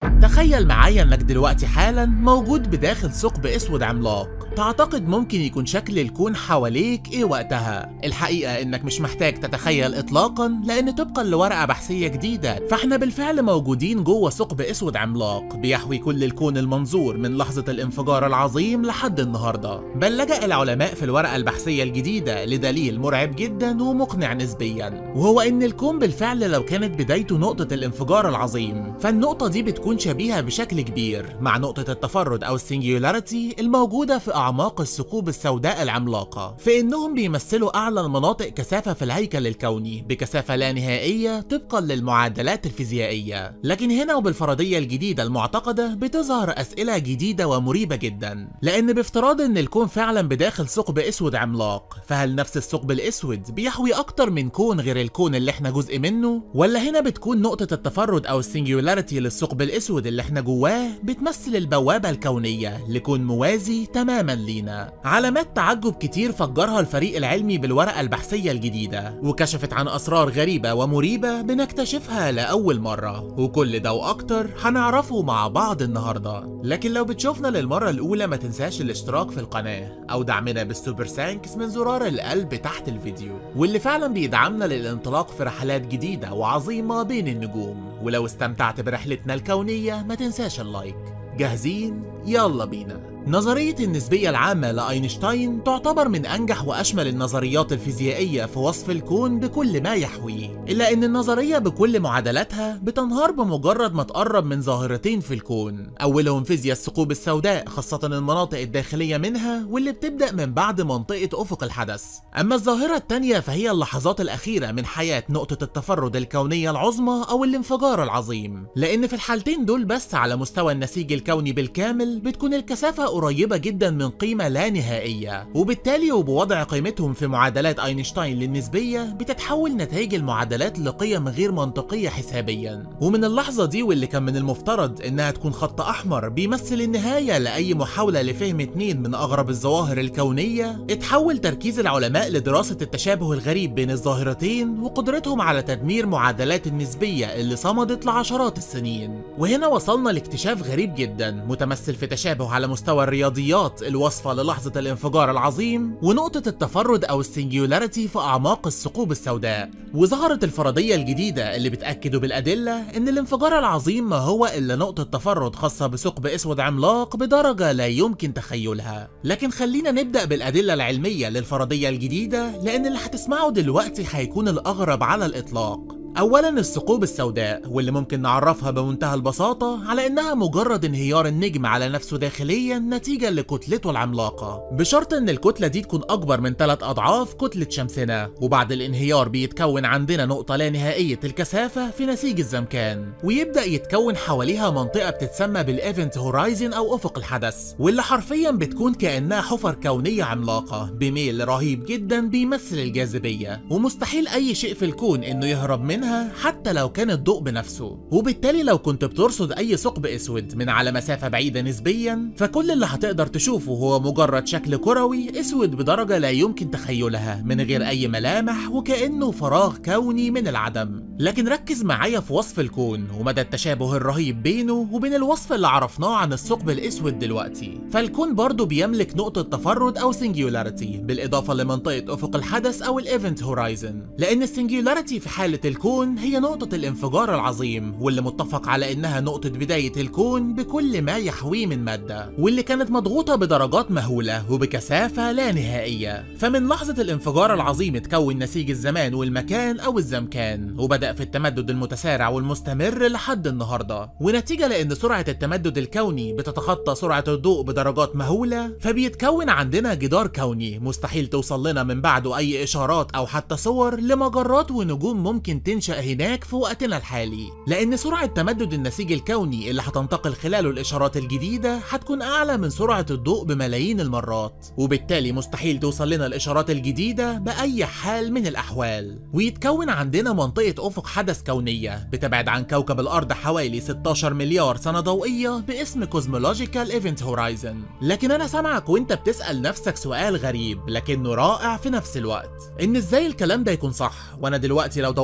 تخيل معايا انك دلوقتي حالا موجود بداخل ثقب اسود عملاق تعتقد ممكن يكون شكل الكون حواليك ايه وقتها الحقيقة انك مش محتاج تتخيل اطلاقا لان طبقا لورقة بحثية جديدة فاحنا بالفعل موجودين جوه ثقب اسود عملاق بيحوي كل الكون المنظور من لحظة الانفجار العظيم لحد النهاردة بل لجأ العلماء في الورقة البحثية الجديدة لدليل مرعب جدا ومقنع نسبيا وهو ان الكون بالفعل لو كانت بدايته نقطة الانفجار العظيم فالنقطة دي بتكون شبيهة بشكل كبير مع نقطة التفرد او السنجيولاريتي الموجودة في أعماق الثقوب السوداء العملاقة في إنهم بيمثلوا أعلى المناطق كثافة في الهيكل الكوني بكثافة لا نهائية طبقا للمعادلات الفيزيائية لكن هنا وبالفرضية الجديدة المعتقدة بتظهر أسئلة جديدة ومريبة جدا لأن بافتراض إن الكون فعلا بداخل ثقب أسود عملاق فهل نفس الثقب الأسود بيحوي أكتر من كون غير الكون اللي احنا جزء منه ولا هنا بتكون نقطة التفرد أو السنجيولاريتي للثقب الأسود اللي احنا جواه بتمثل البوابة الكونية لكون موازي تماما لينا علامات تعجب كتير فجرها الفريق العلمي بالورقة البحثية الجديدة وكشفت عن أسرار غريبة ومريبة بنكتشفها لأول مرة وكل ده وأكتر هنعرفه مع بعض النهاردة لكن لو بتشوفنا للمرة الأولى ما تنساش الاشتراك في القناة أو دعمنا بالسوبر سانكس من زرار القلب تحت الفيديو واللي فعلا بيدعمنا للانطلاق في رحلات جديدة وعظيمة بين النجوم ولو استمتعت برحلتنا الكونية ما تنساش اللايك جاهزين؟ يلا بينا نظرية النسبية العامة لأينشتاين تعتبر من أنجح وأشمل النظريات الفيزيائية في وصف الكون بكل ما يحويه، إلا أن النظرية بكل معادلاتها بتنهار بمجرد ما تقرب من ظاهرتين في الكون، أولهم فيزياء الثقوب السوداء خاصة المناطق الداخلية منها واللي بتبدأ من بعد منطقة أفق الحدث، أما الظاهرة الثانية فهي اللحظات الأخيرة من حياة نقطة التفرد الكونية العظمى أو الانفجار العظيم، لأن في الحالتين دول بس على مستوى النسيج الكوني بالكامل بتكون الكثافة قريبة جدا من قيمة لا نهائية وبالتالي وبوضع قيمتهم في معادلات أينشتاين للنسبية بتتحول نتائج المعادلات لقيم غير منطقية حسابيا ومن اللحظة دي واللي كان من المفترض إنها تكون خط أحمر بيمثل النهاية لأي محاولة لفهم اتنين من أغرب الظواهر الكونية اتحول تركيز العلماء لدراسة التشابه الغريب بين الظاهرتين وقدرتهم على تدمير معادلات النسبية اللي صمدت لعشرات السنين وهنا وصلنا لاكتشاف غريب جدا متمثل في تشابه على مستوى الرياضيات الوصفة للحظة الانفجار العظيم ونقطة التفرد أو السنجيولاريتي في أعماق الثقوب السوداء وظهرت الفرضية الجديدة اللي بتأكد بالأدلة إن الانفجار العظيم ما هو إلا نقطة تفرد خاصة بثقب أسود عملاق بدرجة لا يمكن تخيلها لكن خلينا نبدأ بالأدلة العلمية للفرضية الجديدة لأن اللي هتسمعه دلوقتي هيكون الأغرب على الإطلاق اولا الثقوب السوداء واللي ممكن نعرفها بمنتهى البساطه على انها مجرد انهيار النجم على نفسه داخليا نتيجه لكتلته العملاقه بشرط ان الكتله دي تكون اكبر من ثلاث اضعاف كتله شمسنا وبعد الانهيار بيتكون عندنا نقطه لا نهائيه الكثافه في نسيج الزمكان ويبدا يتكون حواليها منطقه بتتسمى بالايفنت هورايزن او افق الحدث واللي حرفيا بتكون كانها حفر كونيه عملاقه بميل رهيب جدا بيمثل الجاذبيه ومستحيل اي شيء في الكون انه يهرب منه منها حتى لو كان الضوء بنفسه وبالتالي لو كنت بترصد اي ثقب اسود من على مسافه بعيده نسبيا فكل اللي هتقدر تشوفه هو مجرد شكل كروي اسود بدرجه لا يمكن تخيلها من غير اي ملامح وكانه فراغ كوني من العدم لكن ركز معايا في وصف الكون ومدى التشابه الرهيب بينه وبين الوصف اللي عرفناه عن الثقب الاسود دلوقتي فالكون برضه بيملك نقطه تفرد او سنجيولاريتي بالاضافه لمنطقه افق الحدث او الايفنت هورايزن لان السنجيولاريتي في حاله الكون الكون هي نقطة الانفجار العظيم واللي متفق على انها نقطة بداية الكون بكل ما يحويه من مادة واللي كانت مضغوطة بدرجات مهولة وبكثافة لا نهائية فمن لحظة الانفجار العظيم اتكون نسيج الزمان والمكان او الزمكان وبدأ في التمدد المتسارع والمستمر لحد النهاردة ونتيجة لان سرعة التمدد الكوني بتتخطى سرعة الضوء بدرجات مهولة فبيتكون عندنا جدار كوني مستحيل توصل لنا من بعده اي اشارات او حتى صور لمجرات ونجوم ممكن تنشأ تنشأ هناك في وقتنا الحالي لأن سرعة تمدد النسيج الكوني اللي هتنتقل خلاله الإشارات الجديدة هتكون أعلى من سرعة الضوء بملايين المرات وبالتالي مستحيل توصل لنا الإشارات الجديدة بأي حال من الأحوال ويتكون عندنا منطقة أفق حدث كونية بتبعد عن كوكب الأرض حوالي 16 مليار سنة ضوئية باسم كوزمولوجيكال ايفنت هورايزن لكن أنا سامعك وأنت بتسأل نفسك سؤال غريب لكنه رائع في نفس الوقت إن إزاي الكلام ده يكون صح وأنا دلوقتي لو دورت على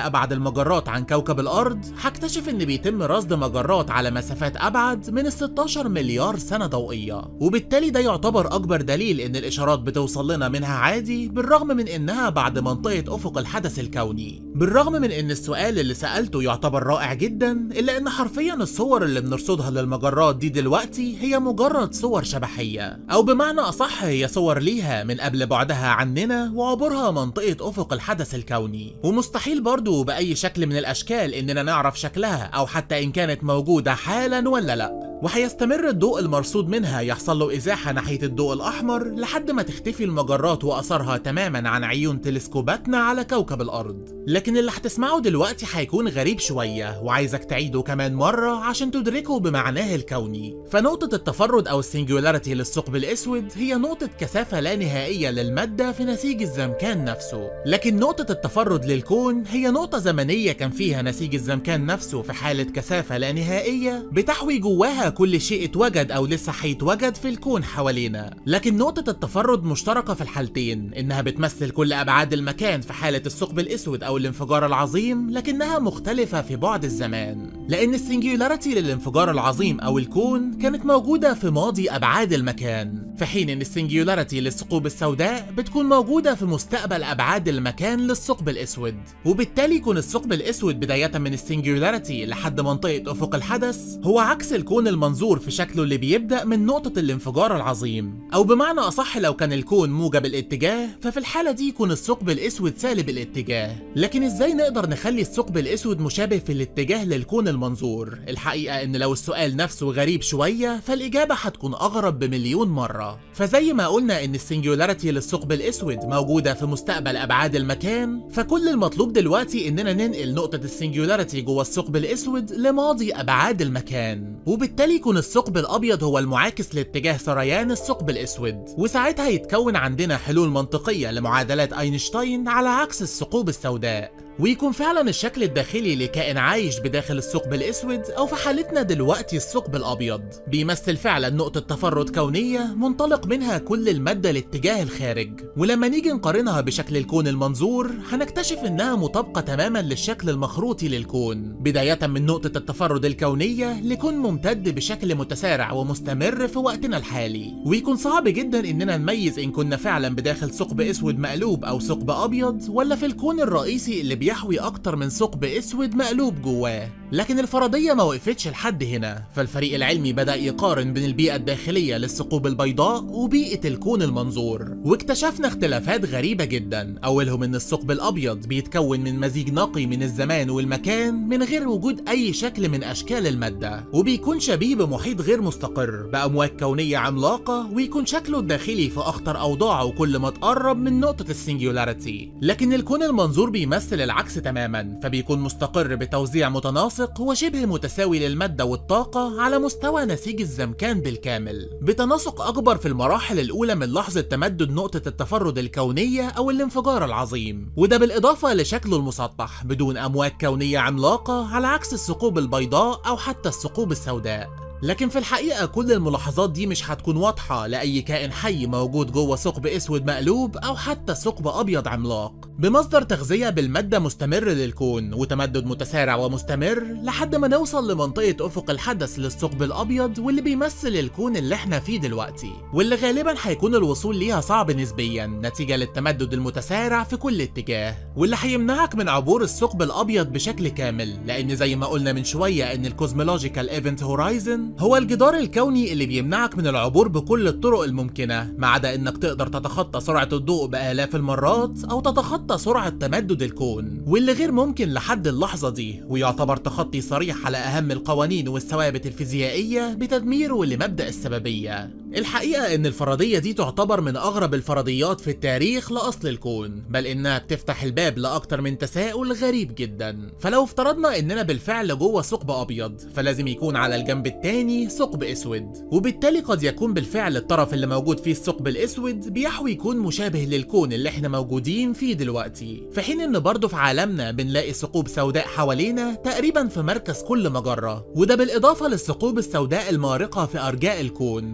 ابعد المجرات عن كوكب الارض هكتشف ان بيتم رصد مجرات على مسافات ابعد من ال 16 مليار سنه ضوئيه وبالتالي ده يعتبر اكبر دليل ان الاشارات بتوصل لنا منها عادي بالرغم من انها بعد منطقه افق الحدث الكوني بالرغم من ان السؤال اللي سالته يعتبر رائع جدا الا ان حرفيا الصور اللي بنرصدها للمجرات دي دلوقتي هي مجرد صور شبحيه او بمعنى اصح هي صور ليها من قبل بعدها عننا وعبورها منطقه افق الحدث الكوني ومستحيل برضو باي شكل من الاشكال اننا نعرف شكلها او حتى ان كانت موجوده حالا ولا لا وهيستمر الضوء المرصود منها يحصل له ازاحه ناحيه الضوء الاحمر لحد ما تختفي المجرات واثرها تماما عن عيون تلسكوباتنا على كوكب الارض لكن اللي هتسمعه دلوقتي هيكون غريب شويه وعايزك تعيده كمان مره عشان تدركه بمعناه الكوني فنقطه التفرد او السنجولاريتي للثقب الاسود هي نقطه كثافه لا نهائيه للماده في نسيج الزمكان نفسه لكن نقطه التفرد للكون هي نقطه زمنيه كان فيها نسيج الزمكان نفسه في حاله كثافه لا نهائيه بتحوي جواها كل شيء اتوجد او لسه هيتوجد في الكون حوالينا لكن نقطة التفرد مشتركة في الحالتين انها بتمثل كل ابعاد المكان في حالة الثقب الاسود او الانفجار العظيم لكنها مختلفة في بعد الزمان لان السنجيولاريتي للانفجار العظيم او الكون كانت موجودة في ماضي ابعاد المكان في حين ان السنجيولاريتي للثقوب السوداء بتكون موجودة في مستقبل ابعاد المكان للثقب الاسود وبالتالي يكون الثقب الاسود بداية من السنجيولاريتي لحد منطقة افق الحدث هو عكس الكون المنظور في شكله اللي بيبدأ من نقطة الانفجار العظيم أو بمعنى أصح لو كان الكون موجب الاتجاه ففي الحالة دي يكون الثقب الأسود سالب الاتجاه لكن إزاي نقدر نخلي الثقب الأسود مشابه في الاتجاه للكون المنظور الحقيقة إن لو السؤال نفسه غريب شوية فالإجابة هتكون أغرب بمليون مرة فزي ما قلنا إن السنجولاريتي للثقب الأسود موجودة في مستقبل أبعاد المكان فكل المطلوب دلوقتي إننا ننقل نقطة السنجولاريتي جوه الثقب الأسود لماضي أبعاد المكان وبالتالي يكون الثقب الابيض هو المعاكس لاتجاه سريان الثقب الاسود وساعتها يتكون عندنا حلول منطقيه لمعادلات اينشتاين على عكس الثقوب السوداء ويكون فعلا الشكل الداخلي لكائن عايش بداخل الثقب الاسود او في حالتنا دلوقتي الثقب الابيض بيمثل فعلا نقطة تفرد كونية منطلق منها كل المادة لاتجاه الخارج ولما نيجي نقارنها بشكل الكون المنظور هنكتشف انها مطابقة تماما للشكل المخروطي للكون بداية من نقطة التفرد الكونية لكون ممتد بشكل متسارع ومستمر في وقتنا الحالي ويكون صعب جدا اننا نميز ان كنا فعلا بداخل ثقب اسود مقلوب او ثقب ابيض ولا في الكون الرئيسي اللي بيحوي أكتر من ثقب أسود مقلوب جواه لكن الفرضية ما وقفتش لحد هنا فالفريق العلمي بدأ يقارن بين البيئة الداخلية للثقوب البيضاء وبيئة الكون المنظور واكتشفنا اختلافات غريبة جدا أولهم إن الثقب الأبيض بيتكون من مزيج نقي من الزمان والمكان من غير وجود أي شكل من أشكال المادة وبيكون شبيه بمحيط غير مستقر بأمواج كونية عملاقة ويكون شكله الداخلي في أخطر أوضاعه كل ما تقرب من نقطة السنجولاريتي لكن الكون المنظور بيمثل العكس تماما فبيكون مستقر بتوزيع متناسق وشبه متساوي للمادة والطاقة على مستوى نسيج الزمكان بالكامل بتناسق أكبر في المراحل الأولى من لحظة تمدد نقطة التفرد الكونية أو الانفجار العظيم وده بالإضافة لشكله المسطح بدون أمواج كونية عملاقة على عكس الثقوب البيضاء أو حتى الثقوب السوداء لكن في الحقيقة كل الملاحظات دي مش هتكون واضحة لأي كائن حي موجود جوه ثقب أسود مقلوب أو حتى ثقب أبيض عملاق بمصدر تغذية بالمادة مستمر للكون وتمدد متسارع ومستمر لحد ما نوصل لمنطقة أفق الحدث للثقب الأبيض واللي بيمثل الكون اللي احنا فيه دلوقتي واللي غالبا هيكون الوصول ليها صعب نسبيا نتيجة للتمدد المتسارع في كل اتجاه واللي هيمنعك من عبور الثقب الأبيض بشكل كامل لأن زي ما قلنا من شوية إن الكوزمولوجيكال ايفنت هورايزن هو الجدار الكوني اللي بيمنعك من العبور بكل الطرق الممكنة ما عدا انك تقدر تتخطى سرعة الضوء بآلاف المرات او تتخطى سرعة تمدد الكون واللي غير ممكن لحد اللحظة دي ويعتبر تخطي صريح على اهم القوانين والثوابت الفيزيائية بتدميره لمبدأ السببية الحقيقة ان الفرضية دي تعتبر من اغرب الفرضيات في التاريخ لاصل الكون بل انها بتفتح الباب لاكتر من تساؤل غريب جدا فلو افترضنا اننا بالفعل جوه ثقب ابيض فلازم يكون على الجنب التاني ثقب اسود وبالتالي قد يكون بالفعل الطرف اللي موجود فيه الثقب الاسود بيحوي يكون مشابه للكون اللي احنا موجودين فيه دلوقتي في حين ان برضه في عالمنا بنلاقي ثقوب سوداء حوالينا تقريبا في مركز كل مجرة وده بالاضافة للثقوب السوداء المارقة في ارجاء الكون وبالتالي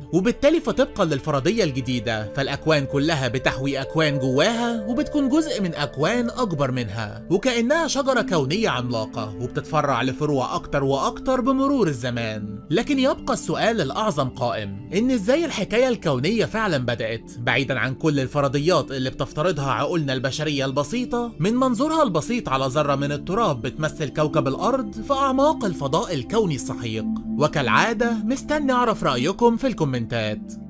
وبالتالي فتبقى للفرضية الجديدة فالأكوان كلها بتحوي أكوان جواها وبتكون جزء من أكوان أكبر منها وكأنها شجرة كونية عملاقة وبتتفرع لفروع أكتر وأكتر بمرور الزمان لكن يبقى السؤال الأعظم قائم إن إزاي الحكاية الكونية فعلا بدأت بعيدا عن كل الفرضيات اللي بتفترضها عقولنا البشرية البسيطة من منظورها البسيط على ذرة من التراب بتمثل كوكب الأرض في أعماق الفضاء الكوني السحيق وكالعادة مستني أعرف رأيكم في الكومنتات